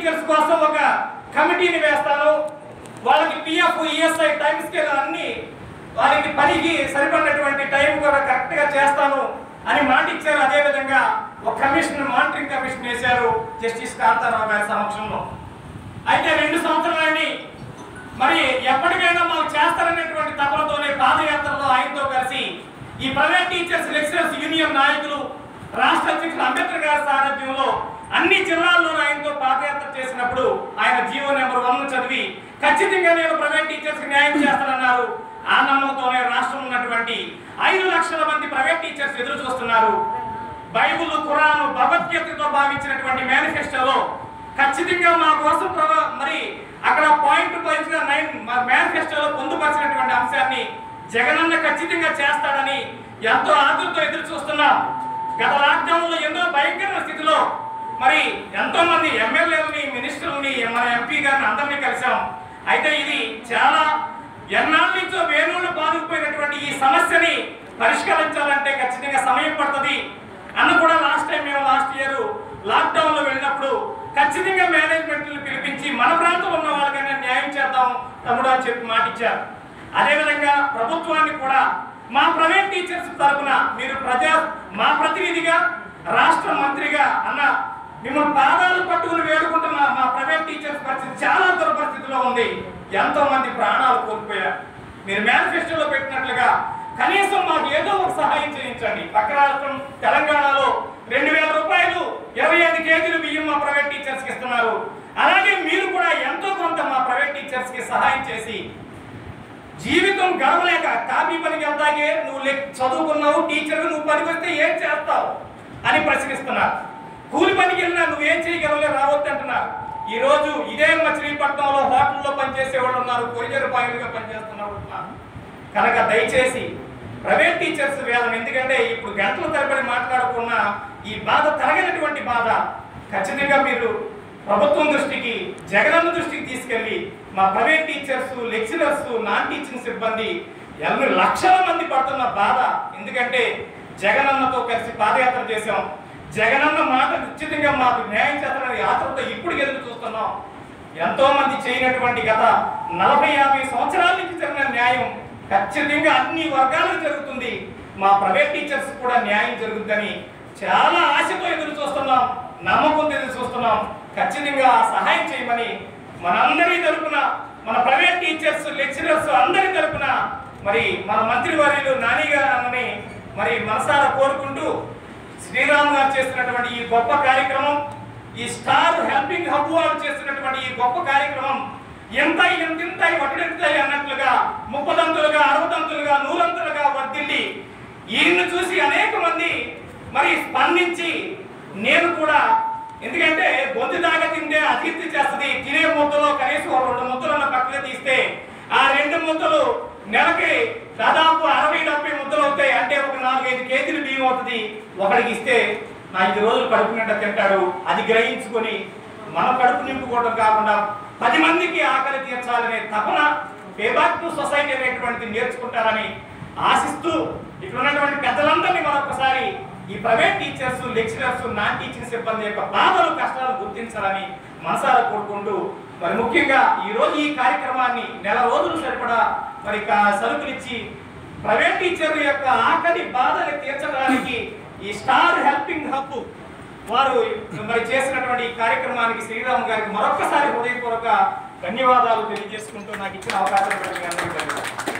teachers కోసం ఒక కమిటీని వేస్తాను వాళ్ళకి పిఎఫ్ ఈఎస్ఐ టైం స్కేల్ అన్ని వాళ్ళకి పనికి సరిపడినటువంటి టైం కూడా కరెక్ట్ గా చేస్తాను అని మాట ఇచ్చారు అదే విధంగా ఒక కమిషన్ మానిటరింగ్ కమిషన్ వేశారు జస్టిస్ కాంతారావు గారి సమక్షంలో అయితే రెండు సంవత్సరాలని మరి ఎప్పటికైనా మాకు చేస్తారనేటువంటి తపనతోనే పాదయాత్రలో ఆయనతో కలిసి ఈ ప్రైవేట్ టీచర్స్ లెక్చరర్స్ యూనియన్ నాయకులు రాష్ట్ర అధ్యక్షులు అంబేద్కర్ గారి సారథ్యంలో అన్ని జిల్లాల్లో ఆయనతో పాదయాత్ర చేసినప్పుడు ఆయన జీవో నెంబర్ వన్ చదివి ఖచ్చితంగా నేను ప్రైవేట్ టీచర్స్ న్యాయం చేస్తానన్నారు ఆ నమ్మకంతోనే రాష్ట్రంలో ఉన్నటువంటి ఐదు లక్షల మంది ప్రైవేట్ టీచర్స్ ఎదురు చూస్తున్నారు బైబుల్ ఖురాన్ భగవద్గీతతో భావించినటువంటి మేనిఫెస్టోలో ఖచ్చితంగా మా కోసం ప్రవ- మరి అక్కడ పాయింట్ వైజ్ గా నైన్ మేనిఫెస్టోలో పొందుపరిచినటువంటి అంశాన్ని జగనన్న ఖచ్చితంగా చేస్తాడని ఎంతో ఆతృతో ఎదురు చూస్తున్నాం గత లాక్డౌన్ లో ఎన్నో భయంకరమైన స్థితిలో మరి ఎంతో మంది ఎమ్మెల్యేలని మినిస్టర్లని మన ఎంపీ గారిని అందరినీ కలిసాం అయితే ఇది చాలా ఎన్నాళ్ళ నుంచో వేణువులు బాదుకుపోయినటువంటి ఈ సమస్యని పరిష్కరించాలంటే ఖచ్చితంగా సమయం పడుతుంది అన్న కూడా లాస్ట్ టైం మేము లాస్ట్ ఇయర్ లాక్డౌన్ లో వెళ్ళినప్పుడు ఖచ్చితంగా మేనేజ్మెంట్ పిలిపించి మన ప్రాంతంలో ఉన్న వాళ్ళకైనా న్యాయం చేద్దాం తమ్ముడు అని చెప్పి మాట ఇచ్చారు అదేవిధంగా ప్రభుత్వాన్ని కూడా మా ప్రైవేట్ టీచర్స్ తరపున మీరు ప్రజా మా ప్రతినిధిగా రాష్ట్ర మంత్రిగా అన్న మిమ్మల్ని పాదాలు పట్టుకుని వేడుకుంటున్న మా ప్రైవేట్ టీచర్స్ పరిస్థితి చాలా దురపరిస్థితిలో ఉంది ఎంతో మంది ప్రాణాలు కోల్పోయారు మీరు మేనిఫెస్టోలో పెట్టినట్లుగా కనీసం మాకు ఏదో ఒక సహాయం చేయించండి పక్క రాష్ట్రం తెలంగాణలో రెండు వేల రూపాయలు ఇరవై ఐదు కేజీలు బియ్యం మా ప్రైవేట్ టీచర్స్ కి ఇస్తున్నారు అలాగే మీరు కూడా ఎంతో కొంత మా ప్రైవేట్ టీచర్స్ కి సహాయం చేసి జీవితం గడవలేక కాపీ పనికి వెళ్తాగే నువ్వు లెక్- చదువుకున్నావు టీచర్ నువ్వు పనికి వస్తే ఏం చేస్తావు అని ప్రశ్నిస్తున్నారు కూలి పనికి వెళ్ళినా నువ్వేం చేయగలవలే రావద్దు అంటున్నారు ఈ రోజు ఇదే మచిలీపట్నంలో హోటల్లో పనిచేసే వాళ్ళు ఉన్నారు కొరియర్ బాయ్లుగా పనిచేస్తున్న వాళ్ళు ఉన్నారు కనుక దయచేసి ప్రైవేట్ టీచర్స్ వేదన ఎందుకంటే ఇప్పుడు గంటల తరబడి మాట్లాడకున్న ఈ బాధ తరగనటువంటి బాధ ఖచ్చితంగా మీరు ప్రభుత్వం దృష్టికి జగనన్న దృష్టికి తీసుకెళ్లి మా private teachers lecturers non teaching సిబ్బంది ఎన్ని లక్షల మంది పడుతున్న బాధ ఎందుకంటే జగనన్నతో కలిసి పాదయాత్ర చేశాం జగనన్న మాట నిశ్చితంగా మాకు న్యాయం చేస్తారని యాత్రతో ఇప్పుడు ఎదురు చూస్తున్నాం ఎంతో మంది చేయనటువంటి గత నలభై యాభై సంవత్సరాల నుంచి జరిగిన న్యాయం ఖచ్చితంగా అన్ని వర్గాలకు జరుగుతుంది మా ప్రైవేట్ టీచర్స్ కూడా న్యాయం జరుగుతుందని చాలా ఆశతో ఎదురు చూస్తున్నాం నమ్మకంతో ఎదురు చూస్తున్నాం ఖచ్చితంగా ఆ సహాయం చేయమని మనందరి తరపున మన ప్రైవేట్ టీచర్స్ లెక్చరర్స్ అందరి తరపున మరి మన మంత్రివర్యులు నాని గారని మరి మనసారా కోరుకుంటూ శ్రీరామ్ గారు చేస్తున్నటువంటి ఈ గొప్ప కార్యక్రమం ఈ స్టార్ హెల్పింగ్ హబ్ వారు చేస్తున్నటువంటి ఈ గొప్ప కార్యక్రమం ఎంత ఎంతింత వడ్డెంతాయి అన్నట్లుగా ముప్పదంతులుగా అరవదంతులుగా నూరంతులుగా వర్దిల్లి ఈయన్ను చూసి అనేక మంది మరి స్పందించి నేను కూడా ఎందుకంటే గొంతు దాకా తింటే అతిథి చేస్తుంది తినే ముద్దలో కనీసం ఒక రెండు ముద్దలు పక్కన తీస్తే ఆ రెండు ముద్దలు నెలకి దాదాపు అరవై డెబ్బై ముద్దలు అవుతాయి అంటే ఒక నాలుగైదు కేజీలు బియ్యం అవుతుంది ఒకడికి ఇస్తే నా ఐదు రోజులు కడుపు నిండా తింటాడు అది గ్రహించుకొని మన కడుపు నింపుకోవడం కాకుండా పది మందికి ఆకలి తీర్చాలనే తపన పేబాక్ టు సొసైటీ అనేటువంటిది నేర్చుకుంటారని ఆశిస్తూ ఇక్కడ ఉన్నటువంటి పెద్దలందరినీ మరొకసారి ఈ private teachers lecturers non teaching సిబ్బంది యొక్క బాధలు కష్టాలు గుర్తించాలని మనసారా కోరుకుంటూ మరి ముఖ్యంగా ఈ రోజు ఈ కార్యక్రమాన్ని నెల రోజులు సరిపడా మరి కా- సరుకులు ఇచ్చి ప్రైవేట్ టీచర్ యొక్క ఆకలి బాధని తీర్చడానికి ఈ స్టార్ హెల్పింగ్ హబ్ వారు మరి చేసినటువంటి ఈ కార్యక్రమానికి శ్రీరామ్ గారికి మరొక్కసారి హృదయపూర్వక ధన్యవాదాలు తెలియజేసుకుంటూ నాకు ఇచ్చిన అవకాశం ఇవ్వడానికి అందరికీ ధన్యవాదాలు